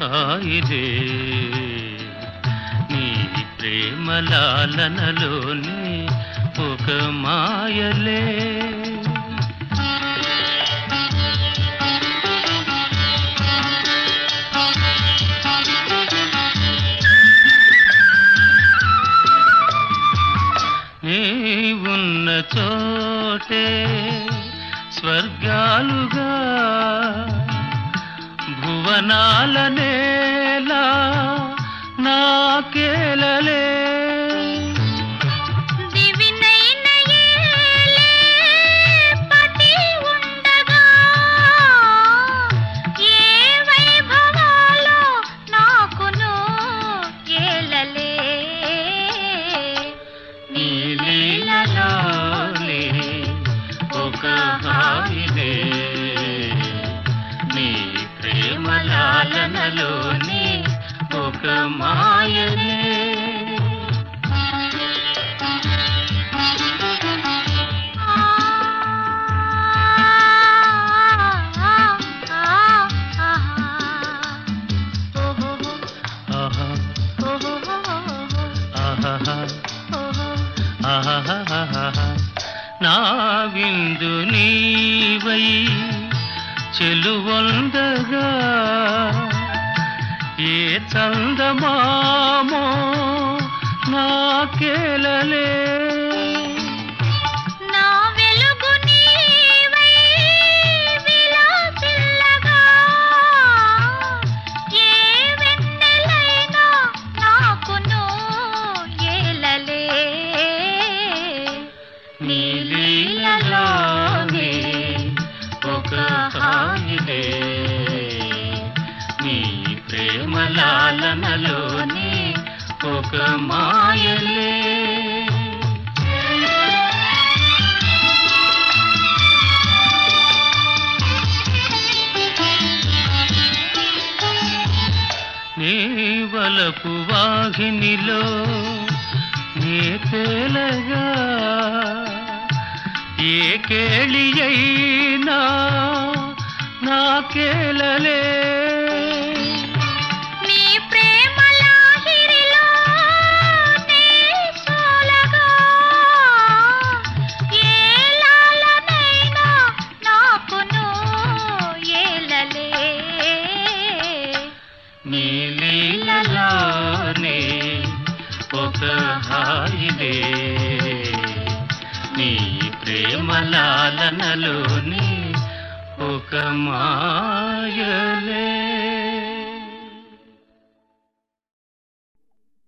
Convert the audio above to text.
హాయిలే నీ ప్రేమలాలనలోనే ఒక మాయలే నీ ఉన్న చోటే స్వర్గాలుగా భువనాల నేలా నాకేలలే దివినైన ఏలే పతి ఉండగా ఏ వైభవాలో నాకును ఏలలే నీ లీలలోనే ఒక హాయిలే నీ ప్రేమలాలనలోనే ఒక మాయలే ఆహా ఆహాహా ఆహాహాహాహా. నా విందు నీవై చెలువొందగా ఏ చందమామో నాకేలలే నా వెలుగు నీవై విలాసిల్లగా ఏ వెన్నెలైనా నాకును ఏలలే నీ లీలలోనే ఒక హాయిలే నీ ప్రేమలాలనలోనే ఒక మాయలే నీ వలపు వాహినిలో నీ తేలగా ఏ కేళి అయినా నాకేలలే నీ ప్రేమ లాహిరిలో నీ సోలగా ఏ లాలనైనా నాకును ఏలలే నీ లీలలోనే ఒక హాయిలే నీ ప్రేమలాలనలోనే ఒక మాయలే